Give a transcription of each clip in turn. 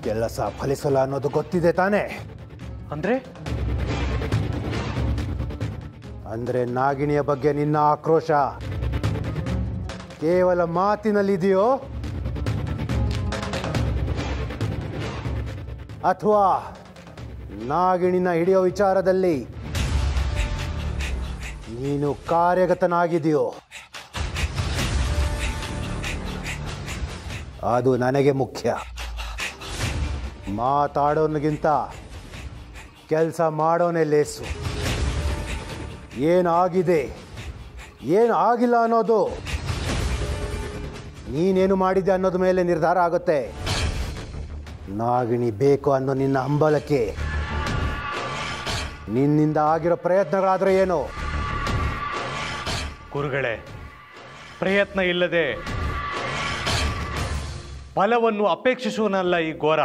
ಕೆಲಸ ಫಲಿಸಲ್ಲ ಅನ್ನೋದು ಗೊತ್ತಿದೆ ತಾನೇ ಅಂದ್ರೆ ಅಂದ್ರೆ ನಾಗಿಣಿಯ ಬಗ್ಗೆ ನಿನ್ನ ಆಕ್ರೋಶ ಕೇವಲ ಮಾತಿನಲ್ಲಿದೆಯೋ ಅಥವಾ ನಾಗಿಣಿನ ಹಿಡಿಯೋ ವಿಚಾರದಲ್ಲಿ ನೀನು ಕಾರ್ಯಗತನಾಗಿದೆಯೋ ಅದು ನನಗೆ ಮುಖ್ಯ ಮಾತಾಡೋನಿಗಿಂತ ಕೆಲಸ ಮಾಡೋನೇ ಲೇಸು ಏನಾಗಿದೆ ಏನು ಆಗಿಲ್ಲ ಅನ್ನೋದು ನೀನೇನು ಮಾಡಿದೆ ಅನ್ನೋದ್ರ ಮೇಲೆ ನಿರ್ಧಾರ ಆಗುತ್ತೆ ನಾಗಿಣಿ ಬೇಕು ಅನ್ನೋ ನಿನ್ನ ಹಂಬಲಕ್ಕೆ ನಿನ್ನಿಂದ ಆಗಿರೋ ಪ್ರಯತ್ನಗಳಾದ್ರೆ ಏನು ಗುರುಗಳೇ ಪ್ರಯತ್ನ ಇಲ್ಲದೆ ಫಲವನ್ನು ಅಪೇಕ್ಷಿಸುವನಲ್ಲ ಈ ಘೋರ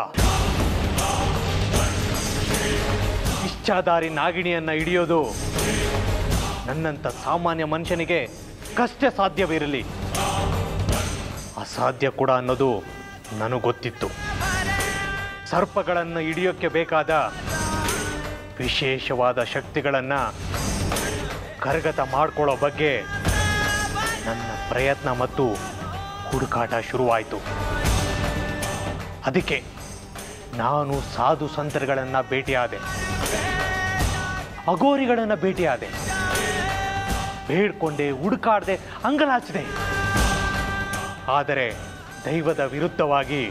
ಇಚ್ಛಾದಾರಿ ನಾಗಿಣಿಯನ್ನ ಹಿಡಿಯೋದು ನನ್ನಂಥ ಸಾಮಾನ್ಯ ಮನುಷ್ಯನಿಗೆ ಕಷ್ಟ ಸಾಧ್ಯವಿರಲಿ ಅಸಾಧ್ಯ ಕೂಡ ಅನ್ನೋದು ನನಗೆ ಗೊತ್ತಿತ್ತು ಸರ್ಪಗಳನ್ನು ಹಿಡಿಯೋಕ್ಕೆ ಬೇಕಾದ ವಿಶೇಷವಾದ ಶಕ್ತಿಗಳನ್ನು ಕರಗತ ಮಾಡ್ಕೊಳ್ಳೋ ಬಗ್ಗೆ ನನ್ನ ಪ್ರಯತ್ನ ಮತ್ತು ಹುಡುಕಾಟ ಶುರುವಾಯಿತು ಅದಕ್ಕೆ ನಾನು ಸಾಧು ಸಂತರುಗಳನ್ನು ಭೇಟಿಯಾದೆ ಅಗೋರಿಗಳನ್ನು ಭೇಟಿಯಾದೆ ಬೇಡ್ಕೊಂಡೆ ಹುಡುಕಾಡದೆ ಅಂಗಲಾಚಿದೆ ಆದರೆ ದೈವದ ವಿರುದ್ಧವಾಗಿ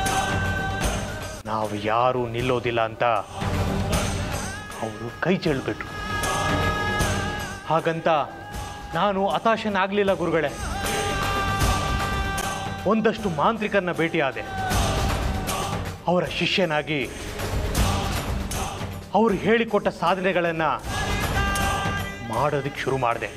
ನಾವು ಯಾರೂ ನಿಲ್ಲೋದಿಲ್ಲ ಅಂತ ಅವರು ಕೈ ಚೆಲ್ಬಿಟ್ರು ಹಾಗಂತ ನಾನು ಹತಾಶನಾಗಲಿಲ್ಲ ಗುರುಗಳೇ ಒಂದಷ್ಟು ಮಾಂತ್ರಿಕರನ್ನ ಭೇಟಿಯಾದೆ ಅವರ ಶಿಷ್ಯನಾಗಿ ಅವರು ಹೇಳಿಕೊಟ್ಟ ಸಾಧನೆಗಳನ್ನು ಮಾಡೋದಕ್ಕೆ ಶುರು ಮಾಡಿದೆ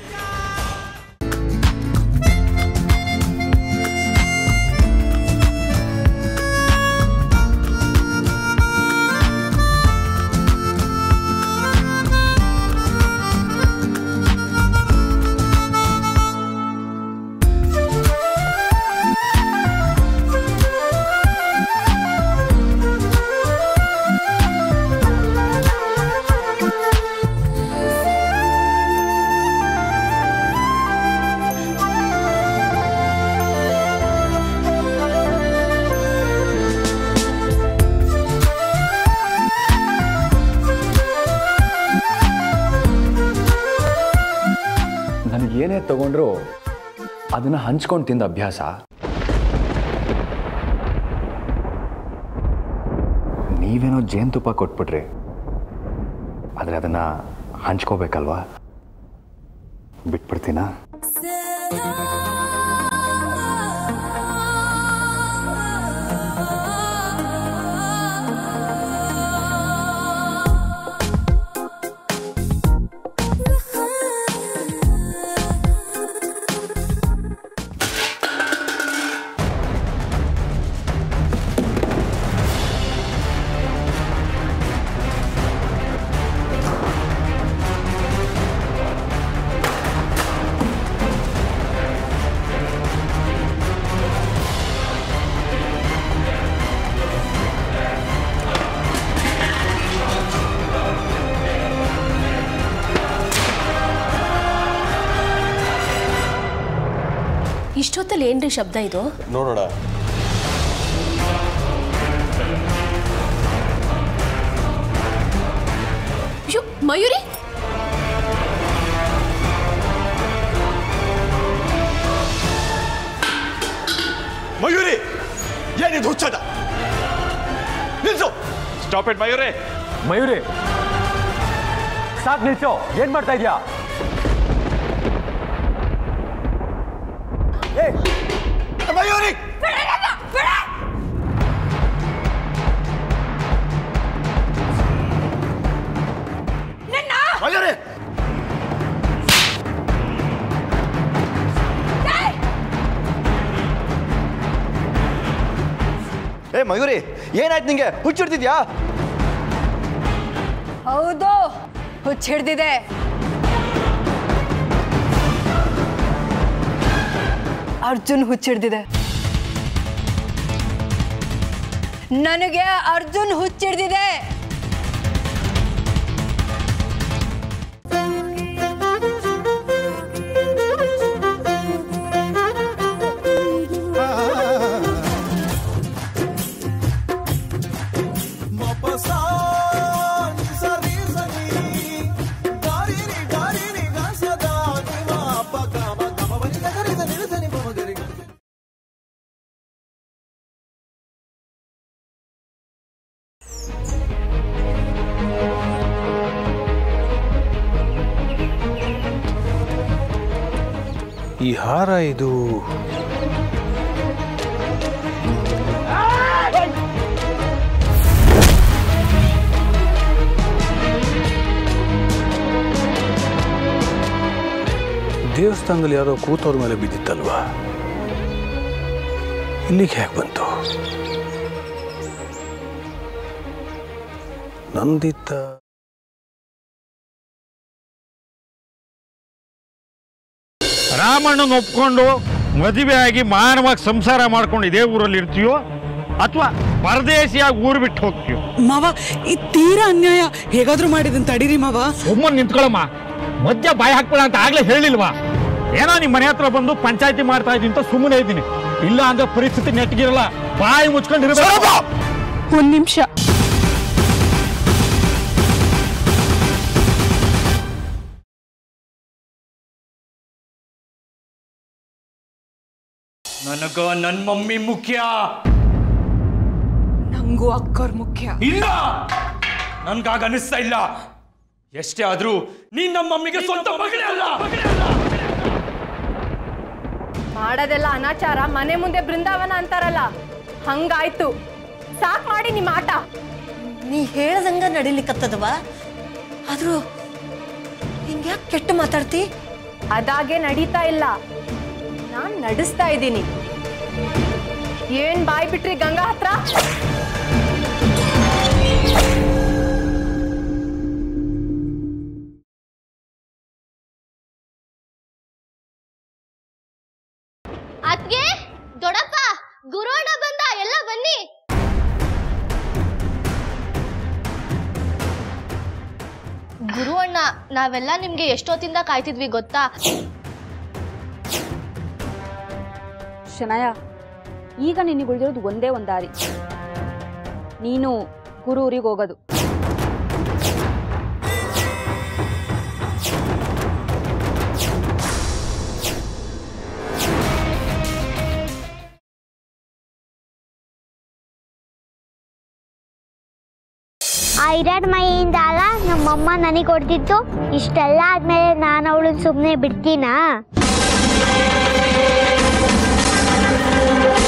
ನನಗೆ ಏನೇ ತಗೊಂಡ್ರು ಅದನ್ನು ಹಂಚ್ಕೊಂಡು ತಿಂದ ಅಭ್ಯಾಸ ನೀವೇನೋ ಜೇನುತುಪ್ಪ ಕೊಟ್ಬಿಟ್ರಿ ಆದರೆ ಅದನ್ನು ಹಂಚ್ಕೋಬೇಕಲ್ವಾ ಬಿಟ್ಬಿಡ್ತೀನಾ ಇಷ್ಟೊತ್ತಲ್ಲಿ ಏನ್ರಿ ಶಬ್ದ ಇದು ನೋಡೋಣ ಅಯ್ಯೋ ಮಯೂರಿ ಮಯೂರಿ ಏನಿದು ಹುಚ್ಚದ ನಿಲ್ಸು ಸ್ಟಾಪ್ ಇಟ್ ಮಯೂರಿ ಮಯೂರಿ ಸಾಕು ನಿಲ್ಸು ಏನು ಮಾಡ್ತಾ ಇದೆಯಾ ಮಯೂರಿ ಮಯೂರಿ ಏ ಮಯೂರಿ ಏನಾಯ್ತು ನಿಂಗೆ ಹುಚ್ಚಿಡ್ತಿದ್ಯಾ ಹೌದು ಹುಚ್ಚ ಹಿಡ್ದಿದೆ ಅರ್ಜುನ್ ಹುಚ್ಚಿಡ್ದಿದೆ ನನಗೆ ಅರ್ಜುನ್ ಹುಚ್ಚಿಡ್ದಿದೆ ಈ ಹಾರ ಇದು ದೇವಸ್ಥಾನದಲ್ಲಿ ಯಾರೋ ಕೂತವ್ರ ಮೇಲೆ ಬಿದ್ದಿತ್ತಲ್ವಾ ಇಲ್ಲಿಗೆ ಹೇಗೆ ಬಂತು ನಂದಿತ್ತ ರಾಮಣ್ಣನ ಒಪ್ಕೊಂಡು ಮದುವೆ ಆಗಿ ಮಾನವಾಗಿ ಸಂಸಾರ ಮಾಡ್ಕೊಂಡು ಇದೇ ಊರಲ್ಲಿ ಇರ್ತೀಯೋ ಅಥವಾ ಪರದೇಶಿಯಾಗಿ ಊರು ಬಿಟ್ಟು ಹೋಗ್ತೀಯೋ ಮಾವ ಈ ತೀರಾ ಅನ್ಯಾಯ ಹೇಗಾದ್ರೂ ಮಾಡಿದನ್ ತಡೀರಿ ಮಾವ ಸುಮ್ಮನೆ ನಿಂತ್ಕೊಳಮ್ಮ ಮಧ್ಯ ಬಾಯಿ ಹಾಕ್ಬೇಡ ಅಂತ ಆಗ್ಲೇ ಹೇಳಿಲ್ವಾ ಏನೋ ನಿಮ್ಮ ಮನೆ ಹತ್ರ ಬಂದು ಪಂಚಾಯತಿ ಮಾಡ್ತಾ ಇದ್ದೀನಿ ಅಂತ ಸುಮ್ಮನೆ ಇದ್ದೀನಿ ಇಲ್ಲ ಅಂದ್ರೆ ಪರಿಸ್ಥಿತಿ ನೆಟ್ಗಿರಲ್ಲ ಬಾಯಿ ಮುಚ್ಕೊಂಡಿರ್ಬೇಕು ಒಂದ್ ನಿಮಿಷ ನನಗ ನನ್ನ ಮಮ್ಮಿ ಮುಖ್ಯ ನಂಗೂ ಅಕ್ಕರ್ ಮುಖ್ಯ ಇಲ್ಲ ನನ್ಗಾಗ ಅನಿಸ್ತಾ ಇಲ್ಲ ಎಷ್ಟೇ ಆದ್ರೂ ನೀನ್ ನಮ್ಮ ಮಮ್ಮಿಗೆ ಸ್ವಂತ ಮಗಳೇ ಅಲ್ಲ ಮಾಡೋದೆಲ್ಲ ಅನಾಚಾರ ಮನೆ ಮುಂದೆ ಬೃಂದಾವನ ಅಂತಾರಲ್ಲ ಹಂಗಾಯ್ತು ಸಾಕ್ ಮಾಡಿ ನಿಮ್ಮ ಆಟ ನೀ ಹೇಳ್ದಂಗ ನಡಿಲಿಕ್ಕತ್ತದವ ಆದ್ರೂ ಹಿಂಗ್ಯಾಕೆ ಕೆಟ್ಟ ಮಾತಾಡ್ತಿ ಅದಾಗೆ ನಡೀತಾ ಇಲ್ಲ ನಾನ್ ನಡೆಸ್ತಾ ಇದ್ದೀನಿ ಏನ್ ಬಾಯ್ ಬಿಟ್ರಿ ಗಂಗಾ ಹತ್ರ ಅದ್ಗೆ ದೊಡ್ಡಪ್ಪ ಗುರುವಣ್ಣ ಬಂದ ಎಲ್ಲ ಬನ್ನಿ ಗುರುವಣ್ಣ ನಾವೆಲ್ಲ ನಿಮ್ಗೆ ಎಷ್ಟೊತ್ತಿಂದ ಕಾಯ್ತಿದ್ವಿ ಗೊತ್ತಾ ಶನಯ ಈಗ ನಿನಗೆ ಉಳಿದಿರೋದು ಒಂದೇ ಒಂದು ದಾರಿ ನೀನು ಗುರೂರಿಗೆ ಹೋಗೋದು ಆ ಇರಡ್ ಮೈಯಿಂದ ಅಲ್ಲ ನಮ್ಮಮ್ಮ ನನಗೆ ಕೊಡ್ತಿತ್ತು ಇಷ್ಟೆಲ್ಲ ಆದ್ಮೇಲೆ ನಾನು ಅವಳನ್ನ ಸುಮ್ಮನೆ ಬಿಡ್ತೀನಾ